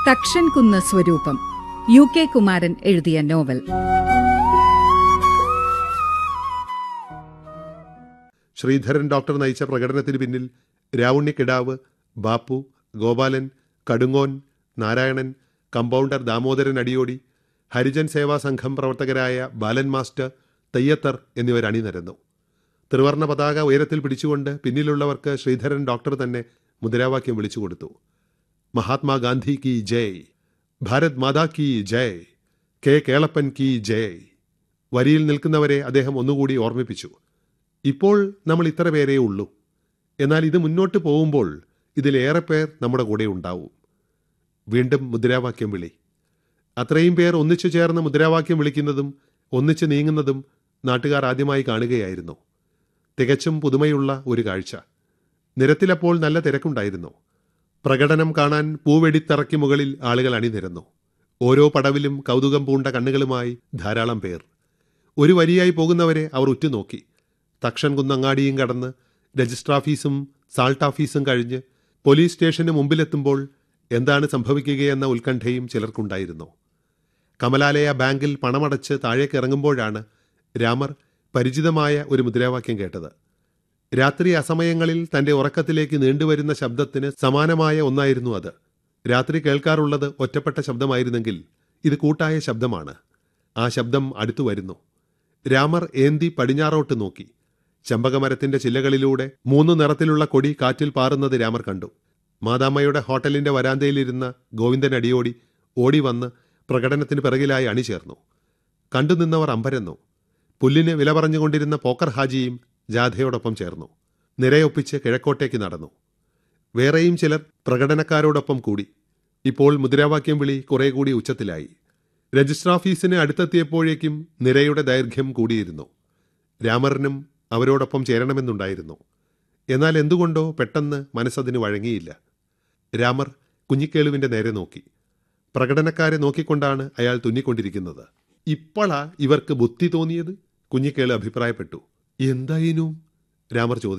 തക്ഷൻകുന്ന് സ്വരൂപം U K Kumaran എഴുതിയ novel Sreedharan doctor നയിച്ച പ്രകടനത്തിന് പിന്നിൽ രാവുണ്ണിക്കിടാവ് ബാപ്പു ഗോപാലൻ കടുങ്ങോൻ നാരായണൻ കമ്പൗണ്ടർ ദാമോദരൻ അടിയോടി ഹരിജൻ സേവാ സംഘം പ്രവർത്തകരായ ബാലൻ മാസ്റ്റർ തെയ്യത്തർ എന്നിവർ അണിനിരന്നു ത്രിവർണ പതാക ഉയരത്തിൽ പിടിച്ചുകൊണ്ട് പിന്നിലുള്ളവർക്ക് ശ്രീധരൻ ഡോക്ടർ തന്നെ മുദ്രാവാക്യം വിളിച്ചു കൊടുത്തു മഹാത്മാഗാന്ധി കി ജയ് ഭാരത് മാതാ കി ജയ് കെ കേളപ്പൻ കി ജയ് വരിയിൽ നിൽക്കുന്നവരെ അദ്ദേഹം ഒന്നുകൂടി ഓർമ്മിപ്പിച്ചു ഇപ്പോൾ നമ്മൾ ഇത്ര പേരേ ഉള്ളൂ എന്നാൽ ഇത് മുന്നോട്ട് പോകുമ്പോൾ ഇതിലേറെ പേർ നമ്മുടെ കൂടെ ഉണ്ടാവും വീണ്ടും മുദ്രാവാക്യം വിളി അത്രയും പേർ ഒന്നിച്ചു ചേർന്ന് മുദ്രാവാക്യം വിളിക്കുന്നതും ഒന്നിച്ചു നീങ്ങുന്നതും നാട്ടുകാർ ആദ്യമായി കാണുകയായിരുന്നു തികച്ചും പുതുമയുള്ള ഒരു കാഴ്ച നിരത്തിലപ്പോൾ നല്ല തിരക്കുണ്ടായിരുന്നു പ്രകടനം കാണാൻ പൂവെടിത്തറയ്ക്ക് മുകളിൽ ആളുകൾ അണിനിരന്നു ഓരോ പടവിലും കൗതുകം പൂണ്ട കണ്ണുകളുമായി ധാരാളം പേർ ഒരു വരിയായി പോകുന്നവരെ അവർ ഉറ്റുനോക്കി തക്ഷൻ കുന്നങ്ങാടിയും കടന്ന് രജിസ്റ്റർ ഓഫീസും സാൾട്ട് ഓഫീസും കഴിഞ്ഞ് പോലീസ് സ്റ്റേഷന് മുമ്പിലെത്തുമ്പോൾ എന്താണ് സംഭവിക്കുകയെന്ന ഉത്കണ്ഠയും ചിലർക്കുണ്ടായിരുന്നു കമലാലയ ബാങ്കിൽ പണമടച്ച് താഴേക്ക് ഇറങ്ങുമ്പോഴാണ് രാമർ പരിചിതമായ ഒരു മുദ്രാവാക്യം കേട്ടത് രാത്രി അസമയങ്ങളിൽ തന്റെ ഉറക്കത്തിലേക്ക് നീണ്ടുവരുന്ന ശബ്ദത്തിന് സമാനമായ ഒന്നായിരുന്നു അത് രാത്രി കേൾക്കാറുള്ളത് ഒറ്റപ്പെട്ട ശബ്ദമായിരുന്നെങ്കിൽ ഇത് കൂട്ടായ ശബ്ദമാണ് ആ ശബ്ദം അടുത്തു വരുന്നു രാമർ ഏന്തി പടിഞ്ഞാറോട്ട് നോക്കി ചെമ്പകമരത്തിന്റെ ചില്ലകളിലൂടെ മൂന്ന് നിറത്തിലുള്ള കൊടി കാറ്റിൽ പാറുന്നത് രാമർ കണ്ടു മാതാമ്മയുടെ ഹോട്ടലിന്റെ വരാന്തയിലിരുന്ന ഗോവിന്ദൻ അടിയോടി ഓടി വന്ന് പ്രകടനത്തിന് പിറകിലായി അണിചേർന്നു കണ്ടുനിന്നവർ അമ്പരന്നു പുല്ലിന് വില പറഞ്ഞുകൊണ്ടിരുന്ന പോക്കർ ഹാജിയും ജാഥയോടൊപ്പം ചേർന്നു നിരയൊപ്പിച്ച് കിഴക്കോട്ടേക്ക് നടന്നു വേറെയും ചിലർ പ്രകടനക്കാരോടൊപ്പം കൂടി ഇപ്പോൾ മുദ്രാവാക്യം വിളി കുറെ കൂടി ഉച്ചത്തിലായി രജിസ്റ്റർ ഓഫീസിന് അടുത്തെത്തിയപ്പോഴേക്കും നിരയുടെ ദൈർഘ്യം കൂടിയിരുന്നു രാമറിനും അവരോടൊപ്പം ചേരണമെന്നുണ്ടായിരുന്നു എന്നാൽ എന്തുകൊണ്ടോ പെട്ടെന്ന് മനസ്സതിന് വഴങ്ങിയില്ല രാമർ കുഞ്ഞിക്കേളുവിന്റെ നേരെ നോക്കി പ്രകടനക്കാരെ നോക്കിക്കൊണ്ടാണ് അയാൾ തുന്നിക്കൊണ്ടിരിക്കുന്നത് ഇപ്പോഴാ ഇവർക്ക് ബുദ്ധി തോന്നിയത് കുഞ്ഞിക്കേള് അഭിപ്രായപ്പെട്ടു എന്തായിനും രാമർ ചോദിച്ചു